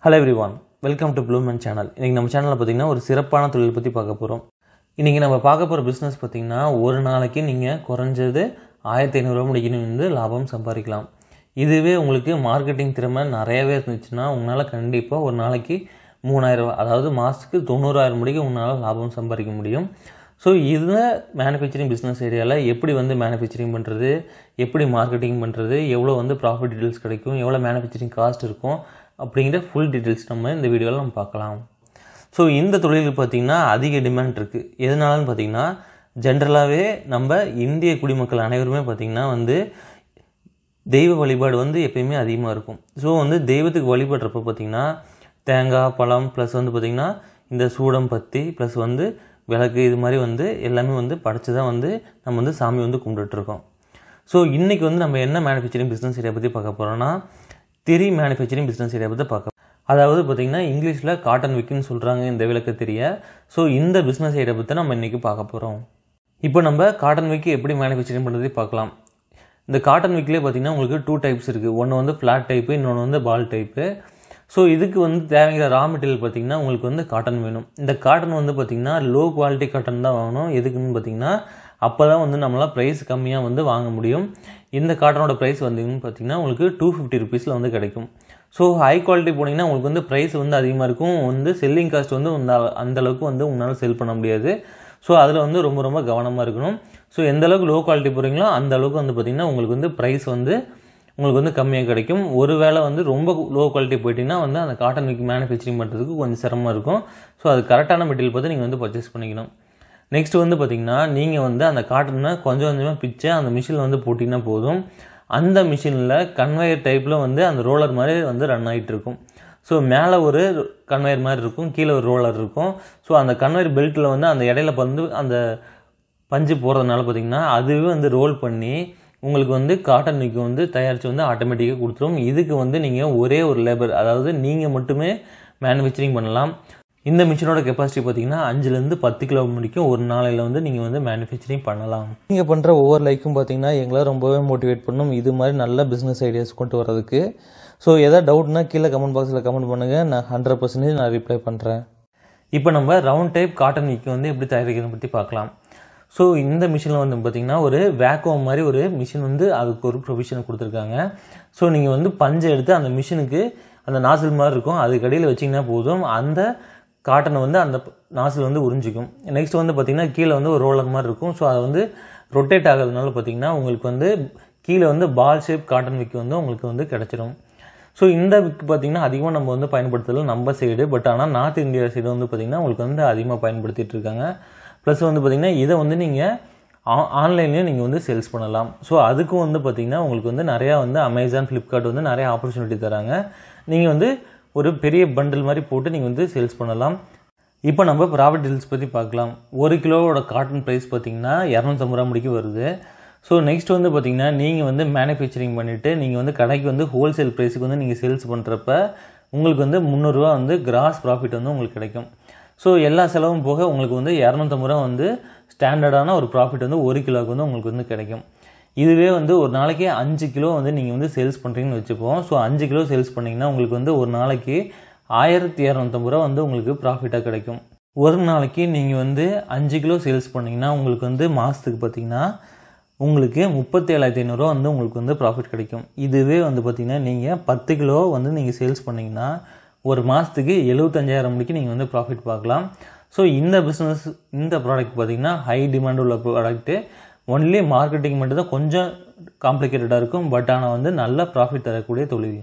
hello everyone welcome to Blooman channel இன்றைக்கி நம்ம சேனலில் பார்த்தீங்கன்னா ஒரு சிறப்பான தொழில் பற்றி பார்க்க போகிறோம் இன்றைக்கி நம்ம பார்க்க போகிற பிஸ்னஸ் பார்த்திங்கன்னா ஒரு நாளைக்கு நீங்கள் குறைஞ்சது ஆயிரத்தி ஐநூறுரூவா முடிக்கணும் வந்து லாபம் சம்பாதிக்கலாம் இதுவே உங்களுக்கு மார்க்கெட்டிங் திறமை நிறையவே இருந்துச்சுன்னா உங்களால் கண்டிப்பாக ஒரு நாளைக்கு மூணாயிரம் அதாவது மாதத்துக்கு தொண்ணூறாயிரம் முடிக்க உங்களால் லாபம் சம்பாதிக்க முடியும் ஸோ இந்த மேனுஃபேக்சரிங் பிஸ்னஸ் ஏரியாவில் எப்படி வந்து மேனுஃபேக்சரிங் பண்ணுறது எப்படி மார்க்கெட்டிங் பண்ணுறது எவ்வளோ வந்து ப்ராஃபிட் டீட்டெயில்ஸ் கிடைக்கும் எவ்வளோ மேனுஃபேக்சரிங் காஸ்ட் இருக்கும் அப்படிங்கிற ஃபுல் டீட்டெயில்ஸ் நம்ம இந்த வீடியோவில் நம்ம பார்க்கலாம் ஸோ இந்த தொழிலுக்கு பார்த்திங்கன்னா அதிக டிமாண்ட் இருக்குது எதனாலன்னு பார்த்திங்கன்னா ஜென்ரலாகவே நம்ம இந்திய குடிமக்கள் அனைவருமே பார்த்திங்கன்னா வந்து தெய்வ வழிபாடு வந்து எப்பயுமே அதிகமாக இருக்கும் ஸோ வந்து தெய்வத்துக்கு வழிபடுறப்ப பார்த்திங்கன்னா தேங்காய் பழம் ப்ளஸ் வந்து பார்த்திங்கன்னா இந்த சூடம் பத்தி ப்ளஸ் வந்து விளக்கு இது மாதிரி வந்து எல்லாமே வந்து படைச்சு தான் வந்து நம்ம வந்து சாமி வந்து கும்பிட்டுட்ருக்கோம் ஸோ இன்றைக்கி வந்து நம்ம என்ன மேனுஃபேக்சரிங் பிஸ்னஸ் ஏரியா பற்றி பார்க்க போகிறோம்னா திரி மேனுஃபேக்சரிங் பிஸ்னஸ் ஏரியா பற்றி பார்க்க அதாவது பார்த்திங்கன்னா இங்கிலீஷில் காட்டன் விக்குன்னு சொல்கிறாங்க இந்த விளக்கு தெரிய ஸோ இந்த பிஸ்னஸ் ஏரியா பற்றி நம்ம இன்றைக்கி பார்க்க போகிறோம் இப்போ நம்ம காட்டன் விக்கு எப்படி மேனுஃபேக்சரிங் பண்ணுறதை பார்க்கலாம் இந்த காட்டன் விக்லேயே பார்த்திங்கன்னா உங்களுக்கு டூ டைப்ஸ் இருக்குது ஒன்று வந்து ஃப்ளாட் டைப்பு இன்னொன்று வந்து பால் டைப்பு ஸோ இதுக்கு வந்து தேவைங்கிற ரா மெட்டீரியல் பார்த்திங்கன்னா உங்களுக்கு வந்து காட்டன் வேணும் இந்த காட்டன் வந்து பார்த்திங்கன்னா லோ குவாலிட்டி காட்டன் தான் வாங்கணும் எதுக்குன்னு பார்த்திங்கன்னா அப்போ தான் வந்து நம்மளால் ப்ரைஸ் கம்மியாக வந்து வாங்க முடியும் இந்த காட்டனோட ப்ரைஸ் வந்தீங்கன்னு பார்த்தீங்கன்னா உங்களுக்கு டூ ஃபிஃப்டி ருபீஸில் வந்து கிடைக்கும் ஸோ ஹை குவாலிட்டி போனீங்கன்னா உங்களுக்கு வந்து ப்ரைஸ் வந்து அதிகமாக இருக்கும் வந்து செல்லிங் காஸ்ட் வந்து அந்த அந்த அளவுக்கு வந்து உங்களால் செல் பண்ண முடியாது ஸோ அதில் வந்து ரொம்ப ரொம்ப கவனமாக இருக்கணும் ஸோ எந்த அளவுக்கு லோ குவாலிட்டி போகிறீங்களோ அந்த அளவுக்கு வந்து பார்த்திங்கன்னா உங்களுக்கு வந்து ப்ரைஸ் வந்து உங்களுக்கு வந்து கம்மியாக கிடைக்கும் ஒரு வேளை வந்து ரொம்ப லோ குவாலிட்டி போயிட்டிங்கன்னா வந்து அந்த காட்டன் விக் மேனுஃபேக்சரிங் பண்ணுறதுக்கு கொஞ்சம் சிரமமாக இருக்கும் ஸோ அது கரெக்டான மெட்டீரியல் பார்த்து நீங்கள் வந்து பர்ச்சேஸ் பண்ணிக்கணும் நெக்ஸ்ட் வந்து பார்த்திங்கன்னா நீங்கள் வந்து அந்த காட்டனை கொஞ்சம் கொஞ்சமாக பிச்சு அந்த மிஷினில் வந்து போட்டிங்கன்னா போதும் அந்த மிஷினில் கன்வேயர் டைப்பில் வந்து அந்த ரோலர் மாதிரி வந்து ரன் ஆகிட்டு இருக்கும் ஸோ மேலே ஒரு கன்வேயர் மாதிரி இருக்கும் கீழே ஒரு ரோலர் இருக்கும் ஸோ அந்த கன்வேயர் பெல்ட்டில் வந்து அந்த இடையில வந்து அந்த பஞ்சு போகிறதுனால பார்த்திங்கன்னா அதுவே வந்து ரோல் பண்ணி உங்களுக்கு வந்து காட்டன் விக்கு வந்து தயாரித்து வந்து ஆட்டோமேட்டிக்காக கொடுத்துரும் இதுக்கு வந்து நீங்கள் ஒரே ஒரு லேபர் அதாவது நீங்கள் மட்டுமே மேனுஃபேக்சரிங் பண்ணலாம் இந்த மிஷினோட கெப்பாசிட்டி பார்த்தீங்கன்னா அஞ்சுலேருந்து பத்து கிலோ முடிக்கும் ஒரு நாளையில் வந்து நீங்கள் வந்து மேனுஃபேக்சரிங் பண்ணலாம் நீங்கள் பண்ணுற ஒவ்வொரு லைக்கும் பார்த்தீங்கன்னா எங்களை ரொம்பவே மோட்டிவேட் பண்ணும் இது மாதிரி நல்ல பிஸ்னஸ் ஐடியாஸ் கொண்டு வரதுக்கு ஸோ எதாவது டவுட்னா கீழே கமெண்ட் பாக்ஸில் கமெண்ட் பண்ணுங்கள் நான் ஹண்ட்ரட் பர்சன்டேஜ் நான் ரிப்ளை பண்ணுறேன் இப்போ நம்ம ரவுண்ட் டைப் காட்டன் விக்கு வந்து எப்படி தயாரிக்கிறத பற்றி பார்க்கலாம் ஸோ இந்த மிஷினில் வந்து பார்த்திங்கன்னா ஒரு வேக்குவம் மாதிரி ஒரு மிஷின் வந்து அதுக்கு ஒரு ப்ரொவிஷன் கொடுத்துருக்காங்க ஸோ நீங்கள் வந்து பஞ்சை எடுத்து அந்த மிஷினுக்கு அந்த நாசில் மாதிரி இருக்கும் அதுக்கு அடியில் வச்சிங்கன்னா போதும் அந்த காட்டனை வந்து அந்த நாசில் வந்து உறிஞ்சிக்கும் நெக்ஸ்ட் வந்து பார்த்திங்கன்னா கீழே வந்து ஒரு ரோலர் மாதிரி இருக்கும் ஸோ அதை வந்து ரொட்டேட் ஆகிறதுனால பார்த்திங்கன்னா உங்களுக்கு வந்து கீழே வந்து பால் ஷேப் காட்டன் விக்கு வந்து உங்களுக்கு வந்து கிடச்சிரும் ஸோ இந்த விக்கு பார்த்திங்கன்னா அதிகமாக நம்ம வந்து பயன்படுத்துறது நம்ம சைடு பட் ஆனால் நார்த் இந்தியா சைடு வந்து பார்த்திங்கன்னா உங்களுக்கு வந்து அதிகமாக பயன்படுத்திகிட்டு இருக்காங்க ப்ளஸ் வந்து பார்த்திங்கன்னா இதை வந்து நீங்கள் ஆன்லைன்லேயும் நீங்கள் வந்து சேல்ஸ் பண்ணலாம் ஸோ அதுக்கும் வந்து பார்த்திங்கன்னா உங்களுக்கு வந்து நிறையா வந்து அமேசான் ஃப்ளிப்கார்ட் வந்து நிறையா ஆப்பர்ச்சுனிட்டி தராங்க நீங்கள் வந்து ஒரு பெரிய பண்டில் மாதிரி போட்டு நீங்கள் வந்து சேல்ஸ் பண்ணலாம் இப்போ நம்ம ப்ராஃபிட் டீல்ஸ் பற்றி பார்க்கலாம் ஒரு கிலோவோட காட்டன் ப்ரைஸ் பார்த்திங்கன்னா இரநூத்தம்பது ரூபா முடிக்க வருது ஸோ நெக்ஸ்ட் வந்து பார்த்திங்கன்னா நீங்கள் வந்து மேனுஃபேக்சரிங் பண்ணிவிட்டு நீங்கள் வந்து கடைக்கு வந்து ஹோல்சேல் ப்ரைஸுக்கு வந்து நீங்கள் சேல்ஸ் பண்ணுறப்ப உங்களுக்கு வந்து முந்நூறுரூவா வந்து கிராஸ் ப்ராஃபிட் வந்து உங்களுக்கு கிடைக்கும் ஸோ எல்லா செலவும் போக உங்களுக்கு வந்து இரநூத்தம்பது ரூபா வந்து ஸ்டாண்டர்டான ஒரு ப்ராஃபிட் வந்து ஒரு கிலோவுக்கு வந்து உங்களுக்கு வந்து கிடைக்கும் இதுவே வந்து ஒரு நாளைக்கு அஞ்சு கிலோ வந்து நீங்கள் வந்து சேல்ஸ் பண்ணுறீங்கன்னு வச்சுப்போம் ஸோ அஞ்சு கிலோ சேல்ஸ் பண்ணிங்கன்னா உங்களுக்கு வந்து ஒரு நாளைக்கு ஆயிரத்தி இரநூத்தம்பது ரூபா வந்து உங்களுக்கு ப்ராஃபிட்டாக கிடைக்கும் ஒரு நாளைக்கு நீங்கள் வந்து அஞ்சு கிலோ சேல்ஸ் பண்ணிங்கன்னா உங்களுக்கு வந்து மாதத்துக்கு பார்த்தீங்கன்னா உங்களுக்கு முப்பத்தேழாயிரத்தி ஐநூறுரூவா வந்து உங்களுக்கு வந்து ப்ராஃபிட் கிடைக்கும் இதுவே வந்து பார்த்திங்கன்னா நீங்கள் பத்து கிலோ வந்து நீங்கள் சேல்ஸ் பண்ணிங்கன்னா ஒரு மாதத்துக்கு எழுபத்தஞ்சாயிரம் மணிக்கு நீங்கள் வந்து ப்ராஃபிட் பார்க்கலாம் ஸோ இந்த பிஸ்னஸ் இந்த ப்ராடக்ட் பார்த்திங்கன்னா ஹை டிமாண்ட் உள்ள ப்ராடக்ட்டு ஒன்லி மார்க்கெட்டிங் மட்டும் தான் கொஞ்சம் காம்ப்ளிகேட்டடாக இருக்கும் பட் ஆனால் வந்து நல்ல ப்ராஃபிட் தரக்கூடிய தொழில்